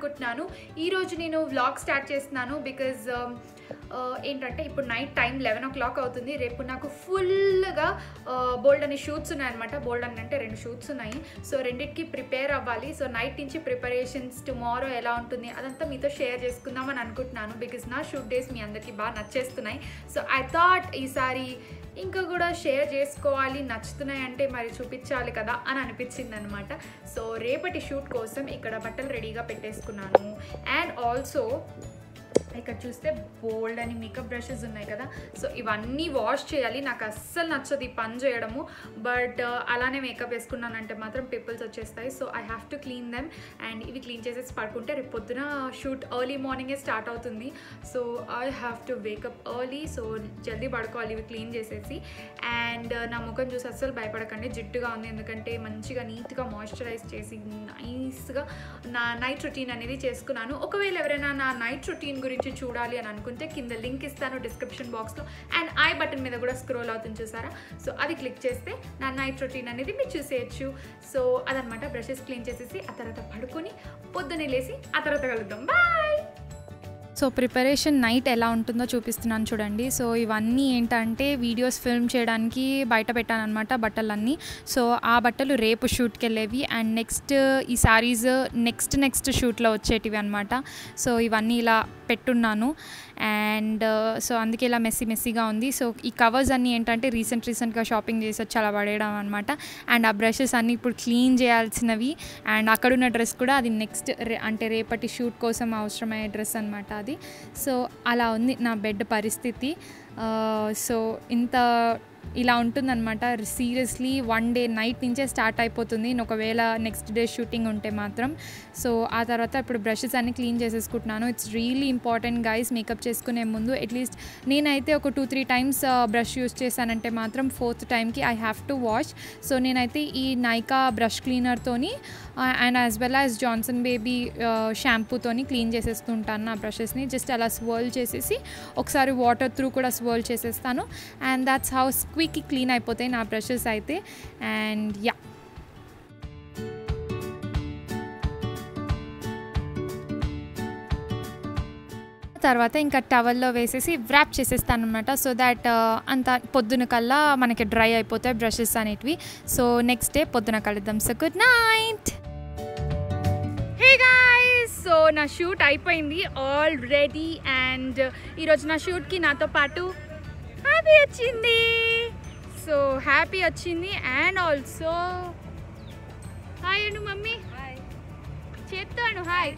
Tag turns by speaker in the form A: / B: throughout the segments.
A: అనుకుంటున్నాను ఈరోజు నేను వ్లాగ్ స్టార్ట్ చేస్తున్నాను బికాజ్ ఏంటంటే ఇప్పుడు night time eleven o'clock అవుతుంది రేపు నాకు ఫుల్గా బోల్డ్ అని షూట్స్ ఉన్నాయన్నమాట బోల్డ్ అని అంటే రెండు షూట్స్ ఉన్నాయి సో రెండింటికి ప్రిపేర్ అవ్వాలి సో నైట్ నుంచి ప్రిపరేషన్స్ టుమారో ఎలా ఉంటుంది అదంతా మీతో షేర్ చేసుకుందామని అనుకుంటున్నాను బికాజ్ నా షూట్ డేస్ మీ అందరికీ బాగా నచ్చేస్తున్నాయి సో ఐ థాట్ ఈసారి ఇంకా కూడా షేర్ చేసుకోవాలి నచ్చుతున్నాయి అంటే మరి చూపించాలి కదా అని అనిపించింది అనమాట సో రేపటి షూట్ కోసం ఇక్కడ బట్టలు రెడీగా పెట్టేసుకున్నాను అండ్ ఆల్సో ఇక్కడ చూస్తే బోల్డ్ అని మేకప్ బ్రషెస్ ఉన్నాయి కదా సో ఇవన్నీ వాష్ చేయాలి నాకు అస్సలు నచ్చదు ఈ పని చేయడము బట్ అలానే మేకప్ వేసుకున్నానంటే మాత్రం పిపుల్స్ వచ్చేస్తాయి so I have to clean them and ఇవి క్లీన్ చేసేసి పడుకుంటే రేపు పొద్దున షూట్ ఎర్లీ మార్నింగే స్టార్ట్ అవుతుంది so I have to wake up early so జల్దీ పడుకోవాలి ఇవి క్లీన్ చేసేసి అండ్ నా ముఖం చూసి అస్సలు భయపడకండి జిడ్డుగా ఉంది ఎందుకంటే మంచిగా నీట్గా మాయిశ్చరైజ్ చేసి నైస్గా నా నైట్ రొటీన్ అనేది చేసుకున్నాను ఒకవేళ ఎవరైనా నా నైట్ రొటీన్ గురించి చూడాలి అని అనుకుంటే కింద లింక్ ఇస్తాను డిస్క్రిప్షన్ బాక్స్లో అండ్ ఐ బటన్ మీద కూడా స్క్రోల్ అవుతుంది చూసారా సో అది క్లిక్ చేస్తే నా నైట్ రొటీన్ అనేది మీరు చూసేయచ్చు సో అదనమాట బ్రషెస్ క్లీన్ చేసేసి ఆ తర్వాత పడుకొని పొద్దున్నే లేసి ఆ తర్వాత కలుద్దాం బాయ్
B: సో ప్రిపరేషన్ నైట్ ఎలా ఉంటుందో చూపిస్తున్నాను చూడండి సో ఇవన్నీ ఏంటంటే వీడియోస్ ఫిల్మ్ చేయడానికి బయట పెట్టాను అనమాట బట్టలన్నీ సో ఆ బట్టలు రేపు షూట్కి వెళ్ళేవి అండ్ నెక్స్ట్ ఈ శారీస్ నెక్స్ట్ నెక్స్ట్ షూట్లో వచ్చేటివి అనమాట సో ఇవన్నీ ఇలా పెట్టున్నాను అండ్ సో అందుకే ఇలా మెస్సీ మెస్సీగా ఉంది సో ఈ కవర్స్ అన్నీ ఏంటంటే రీసెంట్ రీసెంట్గా షాపింగ్ చేసి వచ్చి అలా పడేయడం అనమాట అండ్ ఆ బ్రషెస్ అన్నీ ఇప్పుడు క్లీన్ చేయాల్సినవి అండ్ అక్కడున్న డ్రెస్ కూడా అది నెక్స్ట్ అంటే రేపటి షూట్ కోసం అవసరమయ్యే డ్రెస్ అనమాట అది సో అలా ఉంది నా బెడ్ పరిస్థితి సో ఇంత ఇలా ఉంటుందన్నమాట సీరియస్లీ వన్ డే నైట్ నుంచే స్టార్ట్ అయిపోతుంది ఒకవేళ నెక్స్ట్ డే షూటింగ్ ఉంటే మాత్రం సో ఆ తర్వాత ఇప్పుడు బ్రషెస్ అన్ని క్లీన్ చేసేసుకుంటున్నాను it's really important guys makeup చేసుకునే ముందు అట్లీస్ట్ నేనైతే ఒక two three times brush use చేశానంటే మాత్రం ఫోర్త్ టైంకి I have to wash so నేనైతే ఈ నైకా బ్రష్ క్లీనర్తోని and as well as Johnson baby షాంపూతోని క్లీన్ చేసేస్తుంటాను నా బ్రషెస్ని జస్ట్ అలా స్వర్ల్ చేసేసి ఒకసారి వాటర్ త్రూ కూడా స్వర్ల్ చేసేస్తాను అండ్ దాట్స్ హౌ క్విక్కి క్లీన్ అయిపోతాయి నా బ్రషెస్ అయితే అండ్ యా తర్వాత ఇంకా టవల్లో వేసేసి వ్రాప్ చేసేస్తాను అనమాట సో దాట్ అంత పొద్దున కల్లా మనకి డ్రై అయిపోతాయి బ్రషెస్ అనేటివి సో నెక్స్ట్ డే పొద్దున కలుద్దాం so good night
A: hey guys so నా షూట్ అయిపోయింది ఆల్రెడీ అండ్ ఈరోజు నా షూట్కి నాతో పాటు హ్యాపీ వచ్చింది సో హ్యాపీ వచ్చింది అండ్ ఆల్సో హాయ్ అను మమ్మీ చెప్తాను హాయ్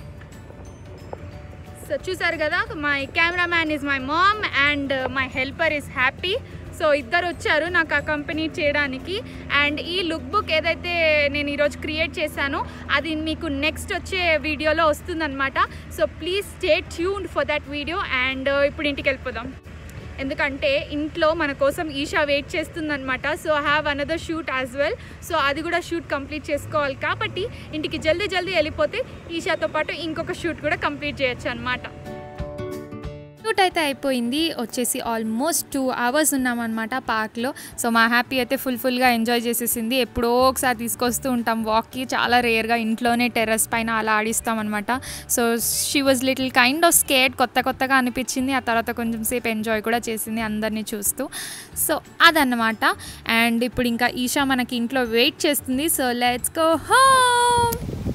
A: సో చూసారు కదా my cameraman is my mom and my helper is Happy so ఇద్దరు వచ్చారు నాకు ఆ కంపెనీ చేయడానికి అండ్ ఈ లుక్ బుక్ ఏదైతే నేను ఈరోజు క్రియేట్ చేశానో అది మీకు నెక్స్ట్ వచ్చే వీడియోలో వస్తుందన్నమాట so please stay tuned for that video and ఇప్పుడు ఇంటికి వెళ్ళిపోదాం ఎందుకంటే ఇంట్లో మన కోసం ఈషా వెయిట్ చేస్తుందనమాట so have another shoot as well so అది కూడా షూట్ కంప్లీట్ చేసుకోవాలి కాబట్టి ఇంటికి జల్దీ జల్దీ వెళ్ళిపోతే ఈషాతో పాటు ఇంకొక షూట్ కూడా కంప్లీట్ చేయొచ్చు అనమాట
B: షూట్ అయితే అయిపోయింది వచ్చేసి ఆల్మోస్ట్ టూ అవర్స్ ఉన్నామన్నమాట పార్క్లో సో మా హ్యాపీ అయితే ఫుల్ ఫుల్గా ఎంజాయ్ చేసేసింది ఎప్పుడో ఒకసారి తీసుకొస్తూ ఉంటాం వాక్కి చాలా రేర్గా ఇంట్లోనే టెర్రస్ పైన అలా ఆడిస్తాం అనమాట so she was little kind of scared కొత్త కొత్తగా అనిపించింది ఆ తర్వాత కొంచెం సేపు ఎంజాయ్ కూడా చేసింది అందరినీ చూస్తూ సో అదన్నమాట అండ్ ఇప్పుడు ఇంకా ఈషా మనకి ఇంట్లో వెయిట్ చేస్తుంది so let's go home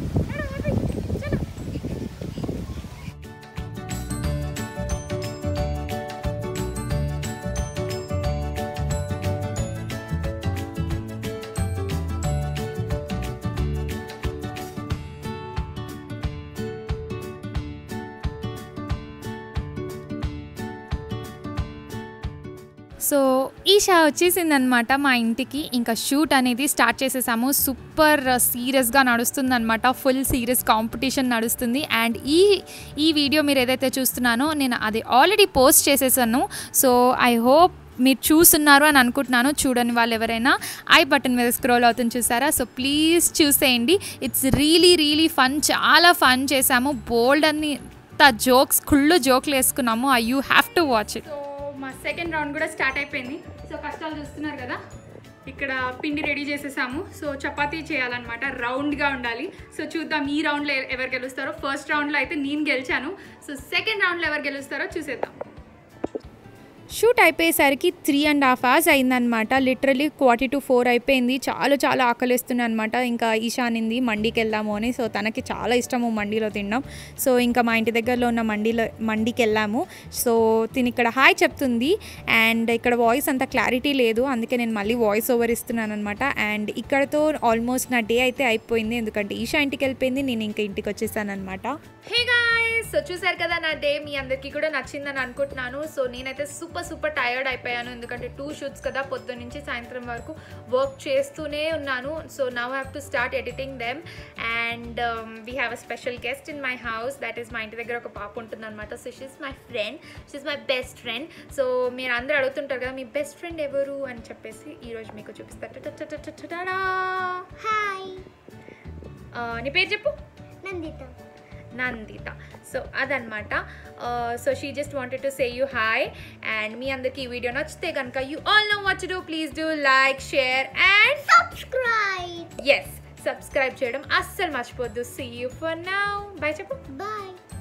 B: so Esha వచ్చేసిందనమాట మా ఇంటికి ఇంకా షూట్ అనేది స్టార్ట్ చేసేసాము సూపర్ సీరియస్గా నడుస్తుందనమాట ఫుల్ సీరియస్ కాంపిటీషన్ నడుస్తుంది అండ్ ఈ ఈ వీడియో మీరు ఏదైతే చూస్తున్నానో నేను అది ఆల్రెడీ పోస్ట్ చేసేసాను సో ఐ హోప్ మీరు చూస్తున్నారు అని అనుకుంటున్నాను చూడని వాళ్ళు ఎవరైనా ఐ బటన్ మీద స్క్రోల్ అవుతుంది చూసారా సో ప్లీజ్ చూసేయండి ఇట్స్ రియలీ రియలీ ఫన్ చాలా ఫన్ చేసాము బోల్డ్ అన్ని జోక్స్ కుళ్ళు జోక్లు వేసుకున్నాము I you have to watch it
A: so మా సెకండ్ రౌండ్ కూడా స్టార్ట్ అయిపోయింది సో కష్టాలు చూస్తున్నారు కదా ఇక్కడ పిండి రెడీ చేసేసాము సో చపాతీ చేయాలన్నమాట రౌండ్గా ఉండాలి సో చూద్దాం ఈ రౌండ్లో ఎవరు గెలుస్తారో ఫస్ట్ రౌండ్లో అయితే నేను గెలిచాను సో సెకండ్ రౌండ్లో ఎవరు గెలుస్తారో చూసేద్దాం
B: షూట్ అయిపోయేసరికి త్రీ అండ్ హాఫ్ అవర్స్ అయిందనమాట లిటరలీ క్వార్టీ టు ఫోర్ అయిపోయింది చాలా చాలా ఆకలిస్తుంది అనమాట ఇంకా ఈశానింది మండీకి వెళ్దాము అని సో తనకి చాలా ఇష్టము మండీలో తినడం సో ఇంకా మా ఇంటి దగ్గరలో ఉన్న మండీలో మండీకి వెళ్ళాము సో తిని ఇక్కడ హాయ్ చెప్తుంది అండ్ ఇక్కడ వాయిస్ అంత క్లారిటీ లేదు అందుకే నేను మళ్ళీ వాయిస్ ఓవర్ ఇస్తున్నాను అనమాట అండ్ ఇక్కడతో ఆల్మోస్ట్ నా డే అయితే అయిపోయింది ఎందుకంటే ఈషా ఇంటికి వెళ్ళిపోయింది నేను ఇంకా ఇంటికి వచ్చేసాను అనమాట
A: హే గాయ్స్ సో చూసారు కదా నా డే మీ అందరికీ కూడా నచ్చిందని అనుకుంటున్నాను సో నేనైతే సూపర్ సూపర్ టైర్డ్ అయిపోయాను ఎందుకంటే టూ షూట్స్ కదా పొద్దున్న నుంచి సాయంత్రం వరకు వర్క్ చేస్తూనే ఉన్నాను so now have to start editing them and we have a special guest in my house that is మా ఇంటి దగ్గర ఒక పాప ఉంటుంది అనమాట so she's my friend she's my best friend so మీరు అందరూ అడుగుతుంటారు కదా మీ బెస్ట్ ఫ్రెండ్ ఎవరు అని చెప్పేసి ఈరోజు మీకు చూపిస్తారు
C: హాయ్
A: నీ పేరు చెప్పు
C: నందిత
A: నందిత సో అదనమాట so she just wanted to say you hi and మీ అందరికి ఈ వీడియో నచ్చితే కనుక you all know what do please do like share and
C: subscribe
A: yes subscribe చేయడం అస్సలు మర్చిపోద్దు see you for now bye చెప్పు
C: బాయ్